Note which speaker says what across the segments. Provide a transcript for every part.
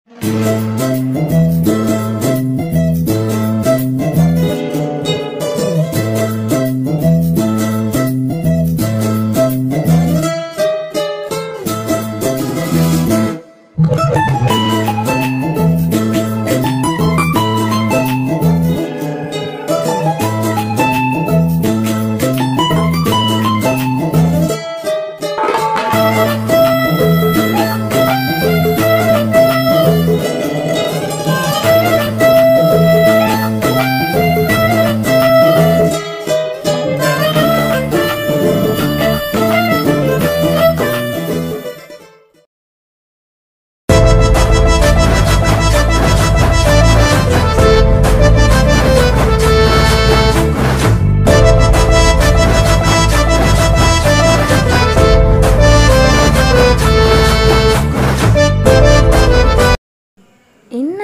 Speaker 1: என்ன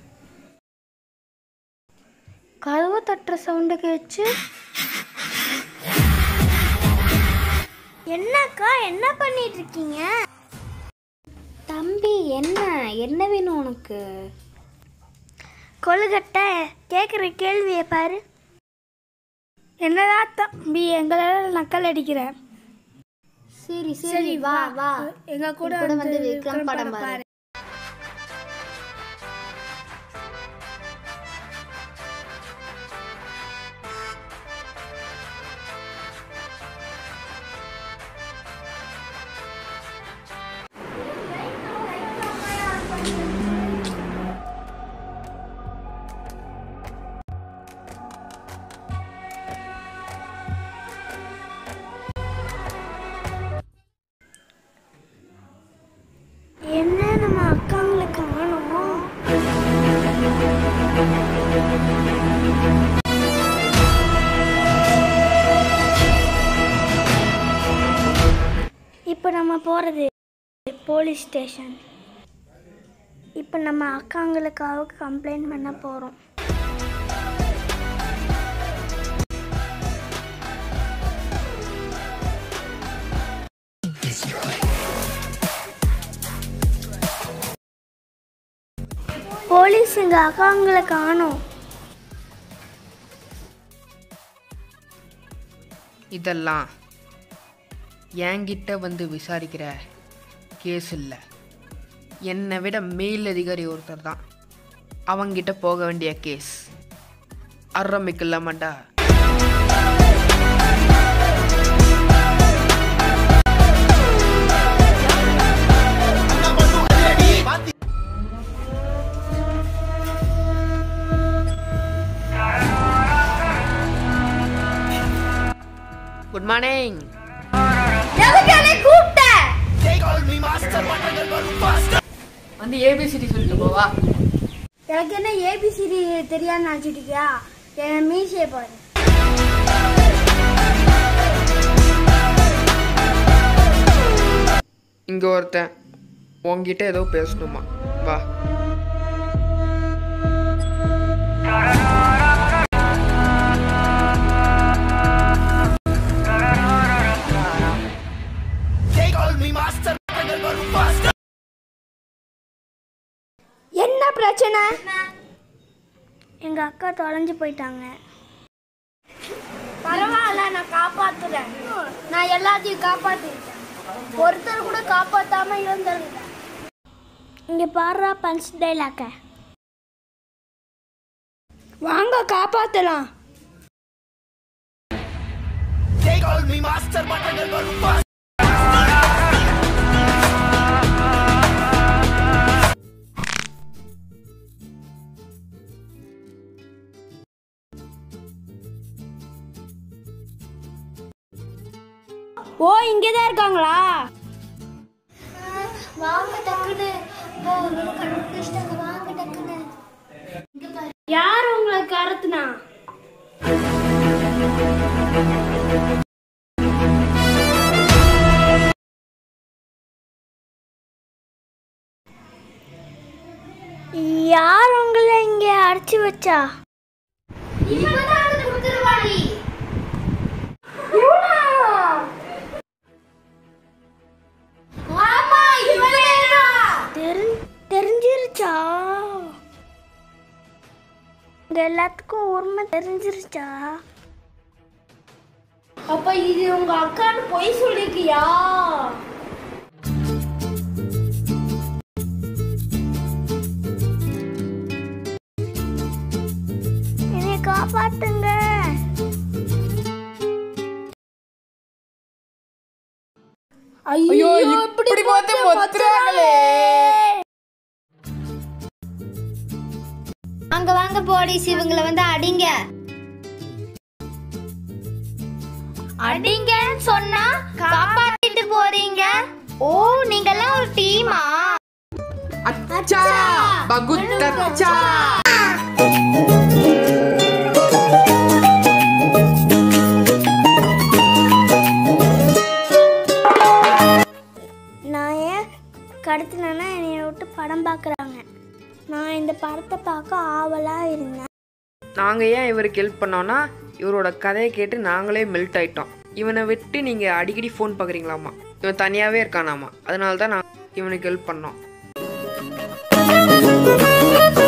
Speaker 1: கதவு தட்டுற சவுண்டு கேச்சு
Speaker 2: என்னக்கா என்ன பண்ணிட்டு இருக்கீங்க
Speaker 1: தம்பி என்ன என்ன வேணும் உனக்கு
Speaker 2: கொழுகட்டை கேட்குற கேள்வியை பாரு என்னடா தம்பி எங்களால் நக்கல் அடிக்கிற
Speaker 1: சரி சரி வா வா
Speaker 2: எங்க கூட
Speaker 1: கூட வந்து விக்ரம் படம் பாரு
Speaker 2: என்ன நம்ம அக்காங்களை காணோம் இப்போ நம்ம போகிறது போலீஸ் ஸ்டேஷன் இப்போ நம்ம அக்காங்களுக்காக கம்ப்ளைண்ட் பண்ண போகிறோம் போலீஸ் எங்கள் அக்காங்களை காணோம்
Speaker 3: இதெல்லாம் என்கிட்ட வந்து விசாரிக்கிற கேஸ் இல்லை என்னை விட மேல் அதிகாரி ஒருத்தர் தான் அவங்கிட்ட போக வேண்டிய கேஸ் ஆரம்பிக்கலாமாண்டா குட் மார்னிங் வந்து ஏபிசிடி சொல்லிட்டு போவா
Speaker 2: எனக்கு என்ன ஏபிசிடி தெரியாதுன்னு நினச்சிட்டியா என் மீசையை பாரு
Speaker 3: இங்க ஒருத்தன் உன்கிட்ட ஏதோ பேசணுமா வா
Speaker 2: என்ன பிரச்சனை எங்க அக்கா தொலைஞ்சு போயிட்டாங்க பரவாயில்ல நான் காப்பாத்துறேன் நான் எல்லாத்தையும் காப்பாத்திருக்கேன் ஒருத்தர் கூட காப்பாத்தாம இருந்துருங்க இங்க பாடுறா பஞ்ச் டைலாக்க வாங்க காப்பாத்தலாம் ஓ இங்கதான் இருக்காங்களா
Speaker 1: வாங்க டக்குன்னு கண்டுபிடிச்சிட்டாங்க வாங்க டக்குன்னு
Speaker 2: யார் உங்களை கருத்துனா யார் உங்களை இங்க அடைச்சு வச்சா தெரிஞ்சிருச்சா இங்க எல்லாத்துக்கும் உண்மை தெரிஞ்சிருச்சா அப்ப இது உங்க அக்கான்னு பொய் சொல்லிருக்கியா என்னை காப்பாத்துங்க ஐயோ இப்படி பார்த்து மொத்துறாங்களே
Speaker 1: வாங்க வாங்க போலீஸ் இவங்களை வந்து அடிங்க அடிங்கன்னு சொன்னா காப்பாத்திட்டு போறீங்க ஓ நீங்கெல்லாம் ஒரு டீமா
Speaker 3: அச்சா பகுத்தச்சா
Speaker 2: நான் ஏன் கடத்தினேன்னா என்னை விட்டு படம் பார்க்குறாங்க நான் இந்த படத்தை பார்க்க ஆவலாக இருந்தேன்
Speaker 3: நாங்கள் ஏன் இவருக்கு ஹெல்ப் பண்ணோன்னா இவரோட கதையை கேட்டு நாங்களே மெல்ட் ஆயிட்டோம் இவனை விட்டு நீங்கள் அடிக்கடி ஃபோன் பார்க்குறீங்களாமா இவன் தனியாகவே இருக்கானாமா அதனால தான் நான் இவனுக்கு ஹெல்ப் பண்ணோம்